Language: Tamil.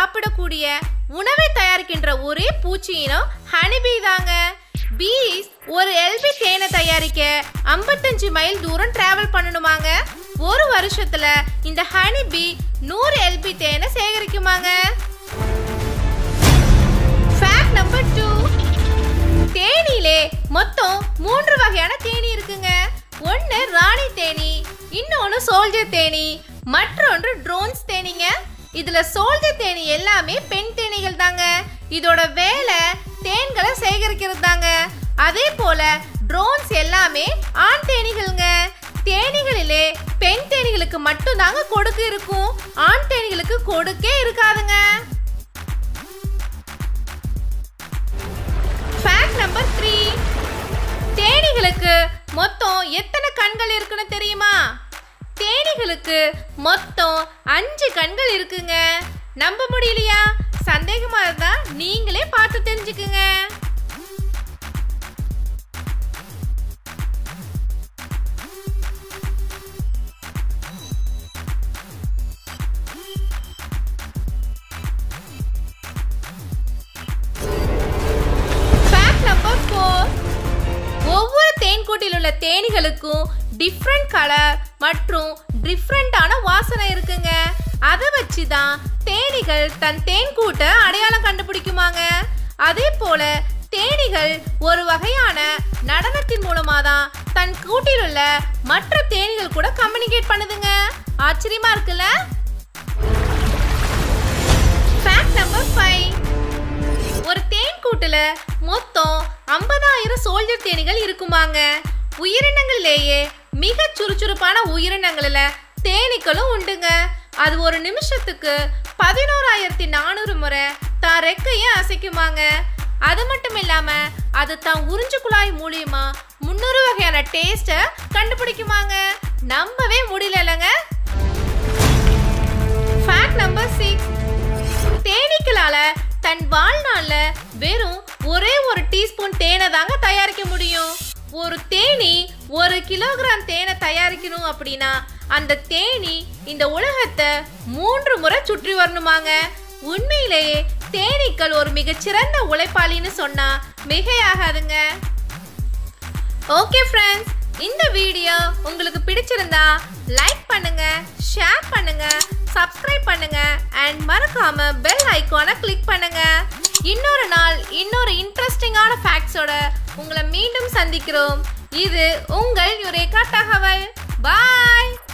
சாப்பிடக்கூடிய உணவை தயாரிக்கின்ற ஒரே பூச்சி இனம் ஹனிபி தாங்க பீஸ் ஒரு எல்பி தேனை தயாரிக்க 55 மைல் தூரம் டிராவல் பண்ணணுமாங்க ஒரு வருஷத்துல இந்த ஹனி பீ நூறு எல்பி தேனை சேகரிக்குமாங்க ஃபேக்ட் நம்பர் டூ தேனியிலே மொத்தம் மூன்று வகையான தேனி இருக்குங்க ஒன்று ராணி தேனி இன்னொன்று சோல்ஜர் தேனி மற்றொன்று ட்ரோன்ஸ் தேனிங்க இதுல சோல்ஜர் தேனி எல்லாமே பெண் தேனீகள் தாங்க இதோட வேலை தேன்களை சேகரிக்கிறது தாங்க அதே போல ட்ரோன்ஸ் எல்லாமே ஆண் தேனீகள்ங்க தேனீகளிலே பெண் தேனீகளுக்கு மட்டும் தாங்க கொடுக்கு இருக்கும் ஆண் தேனீகளுக்கு கொடுக்கே இருக்காதுங்க ஃபேக்ட் நம்பர் த்ரீ தேனீகளுக்கு மொத்தம் எத்தனை கண்கள் இருக்குன்னு தெரியுமா தேனீகளுக்கு மொத்தம் அஞ்சு கண்கள் இருக்குங்க நம்ப முடியலையா சந்தேகமா இருந்தா நீங்களே பார்த்து தெரிஞ்சுக்குங்க ஃபேக்ட் நம்பர் ஃபோர் ஒவ்வொரு தேன்கூட்டில் உள்ள தேனீகளுக்கும் டிஃப்ரெண்ட் கலர் மற்றும் டிஃப்ரெண்டான வாசனை இருக்குங்க அதை வச்சு தான் தேனீகள் தன் தேன்கூட்டை அடையாளம் கண்டுபிடிக்குமாங்க அதே போல தேனீகள் ஒரு வகையான நடனத்தின் மூலமா தான் தன் கூட்டில் உள்ள மற்ற தேனீகள் கூட கம்யூனிகேட் பண்ணுதுங்க ஆச்சரியமா இருக்குல்ல ஃபேக்ட் நம்பர் ஃபைவ் ஒரு தேன் கூட்டுல மொத்தம் ஐம்பதாயிரம் சோல்ஜர் தேனீகள் இருக்குமாங்க உயிரினங்கள்லேயே மிக சுறுசுறுப்பான உயிரினங்களில் தேனீக்களும் உண்டுங்க அது ஒரு நிமிஷத்துக்கு பதினோராயிரத்தி நானூறு முறை தான் ரெக்கையை அசைக்குமாங்க அது மட்டும் இல்லாம அது தான் உறிஞ்சு குழாய் மூலியமா முன்னூறு வகையான டேஸ்ட்டை கண்டுபிடிக்குமாங்க நம்பவே முடியலங்க ஃபேக்ட் நம்பர் சிக்ஸ் தேனீக்களால தன் வாழ்நாள்ல வெறும் ஒரே ஒரு டீஸ்பூன் தேனை தாங்க தயாரிக்க முடியும் ஒரு தேனி ஒரு கிலோகிராம் தேனை தயாரிக்கணும் அப்படின்னா அந்த தேனி இந்த உலகத்தை மூன்று முறை சுற்றி வரணுமாங்க உண்மையிலேயே தேனீக்கள் ஒரு மிகச்சிறந்த உழைப்பாளின்னு சொன்னா மிகையாகாதுங்க ஓகே ஃப்ரெண்ட்ஸ் இந்த வீடியோ உங்களுக்கு பிடிச்சிருந்தா லைக் பண்ணுங்க ஷேர் பண்ணுங்க சப்ஸ்கிரைப் பண்ணுங்க அண்ட் மறக்காம பெல் ஐகானை கிளிக் பண்ணுங்க இன்னொரு நாள் இன்னொரு இன்ட்ரெஸ்டிங்கான ஃபேக்ட்ஸோட உங்களை மீண்டும் சந்திக்கிறோம் இது உங்கள் யுரேகா தகவல் பாய்